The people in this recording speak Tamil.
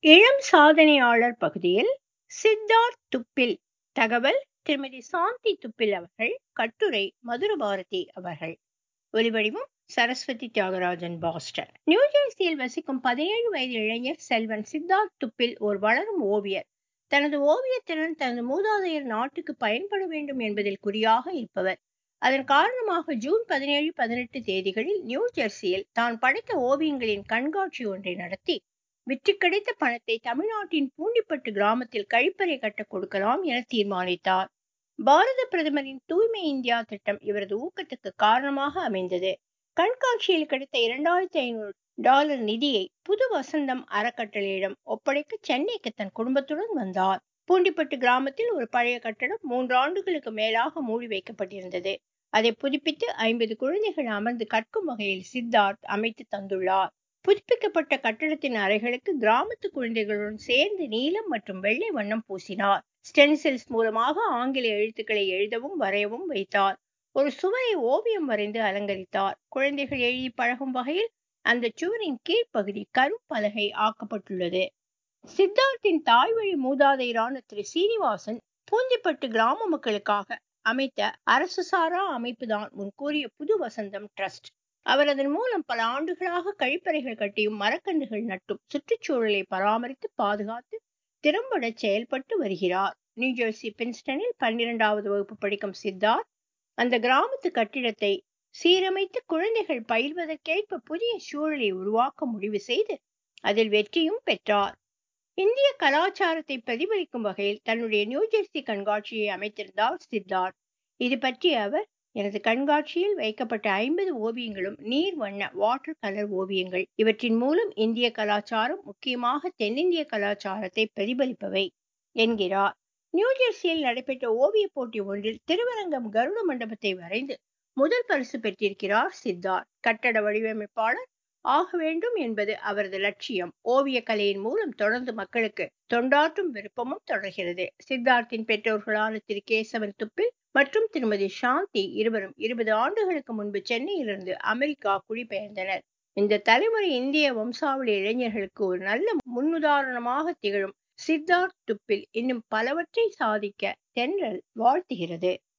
இளம் சாதனையாளர் பகுதியில் சித்தார்த் துப்பில் தகவல் திருமதி சாந்தி துப்பில் அவர்கள் கட்டுரை மதுரபாரதி அவர்கள் ஒலிவடிவம் சரஸ்வதி தியாகராஜன் பாஸ்டன் நியூஜெர்சியில் வசிக்கும் பதினேழு வயது இளைஞர் செல்வன் சித்தார்த் துப்பில் ஒரு வளரும் ஓவியர் தனது ஓவியத்திறன் தனது மூதாதையர் நாட்டுக்கு பயன்பட வேண்டும் என்பதில் குறியாக இருப்பவர் அதன் காரணமாக ஜூன் பதினேழு பதினெட்டு தேதிகளில் நியூ ஜெர்சியில் தான் படைத்த ஓவியங்களின் கண்காட்சி ஒன்றை நடத்தி விற்று கிடைத்த பணத்தை தமிழ்நாட்டின் பூண்டிப்பட்டு கிராமத்தில் கழிப்பறை கட்ட கொடுக்கலாம் என தீர்மானித்தார் பாரத பிரதமரின் தூய்மை இந்தியா திட்டம் இவரது ஊக்கத்துக்கு காரணமாக அமைந்தது கண்காட்சியில் கிடைத்த இரண்டாயிரத்தி ஐநூறு டாலர் நிதியை புது வசந்தம் அறக்கட்டளையிடம் ஒப்படைக்க சென்னைக்கு தன் குடும்பத்துடன் வந்தார் பூண்டிப்பட்டு கிராமத்தில் ஒரு பழைய கட்டடம் மூன்று ஆண்டுகளுக்கு மேலாக மூடி வைக்கப்பட்டிருந்தது அதை புதுப்பித்து ஐம்பது குழந்தைகள் அமர்ந்து கற்கும் வகையில் சித்தார்த் அமைத்து தந்துள்ளார் புதுப்பிக்கப்பட்ட கட்டடத்தின் அறைகளுக்கு கிராமத்து குழந்தைகளுடன் சேர்ந்து நீலம் மற்றும் வெள்ளை வண்ணம் பூசினார் ஸ்டென்சில்ஸ் மூலமாக ஆங்கில எழுத்துக்களை எழுதவும் வரையவும் வைத்தார் ஒரு சுவரை ஓவியம் வரைந்து அலங்கரித்தார் குழந்தைகள் எழுதி பழகும் வகையில் அந்த சுவரின் கீழ்ப்பகுதி கரும்பலகை ஆக்கப்பட்டுள்ளது சித்தார்த்தின் தாய் வழி மூதாதையரான திரு சீனிவாசன் பூந்திப்பட்டு கிராம மக்களுக்காக அமைத்த அரசு சாரா அமைப்புதான் முன் கூறிய புது வசந்தம் ட்ரஸ்ட் அவர் அதன் மூலம் பல ஆண்டுகளாக கழிப்பறைகள் கட்டியும் மரக்கன்றுகள் நட்டும் சுற்றுச்சூழலை பராமரித்து பாதுகாத்து திறம்பட செயல்பட்டு வருகிறார் நியூஜெர்சி பின்ஸ்டனில் பன்னிரண்டாவது வகுப்பு படிக்கும் சித்தார்த் அந்த கிராமத்து கட்டிடத்தை சீரமைத்து குழந்தைகள் பயில்வதற்கேற்ப புதிய சூழலை உருவாக்க முடிவு செய்து அதில் வெற்றியும் பெற்றார் இந்திய கலாச்சாரத்தை பிரதிபலிக்கும் வகையில் தன்னுடைய நியூஜெர்சி கண்காட்சியை அமைத்திருந்தார் சித்தார்த் இது பற்றி அவர் எனது கண்காட்சியில் வைக்கப்பட்ட ஐம்பது ஓவியங்களும் நீர் வண்ண வாட்டர் கலர் ஓவியங்கள் இவற்றின் மூலம் இந்திய கலாச்சாரம் முக்கியமாக தென்னிந்திய கலாச்சாரத்தை பிரதிபலிப்பவை என்கிறார் நியூஜெர்சியில் நடைபெற்ற ஓவிய போட்டி ஒன்றில் திருவரங்கம் கருட மண்டபத்தை வரைந்து முதல் பரிசு பெற்றிருக்கிறார் சித்தார்த் கட்டட வடிவமைப்பாளர் ஆக வேண்டும் என்பது அவரது லட்சியம் ஓவிய கலையின் மூலம் தொடர்ந்து மக்களுக்கு தொண்டாற்றும் விருப்பமும் தொடர்கிறது சித்தார்த்தின் பெற்றோர்களான திரு கேசவன் துப்பில் மற்றும் திருமதி சாந்தி இருவரும் இருபது ஆண்டுகளுக்கு முன்பு சென்னையிலிருந்து அமெரிக்கா குடிபெயர்ந்தனர் இந்த தலைமுறை இந்திய வம்சாவளி இளைஞர்களுக்கு ஒரு நல்ல முன்னுதாரணமாக திகழும் சித்தார்த் துப்பில் இன்னும் பலவற்றை சாதிக்க தென்றல் வாழ்த்துகிறது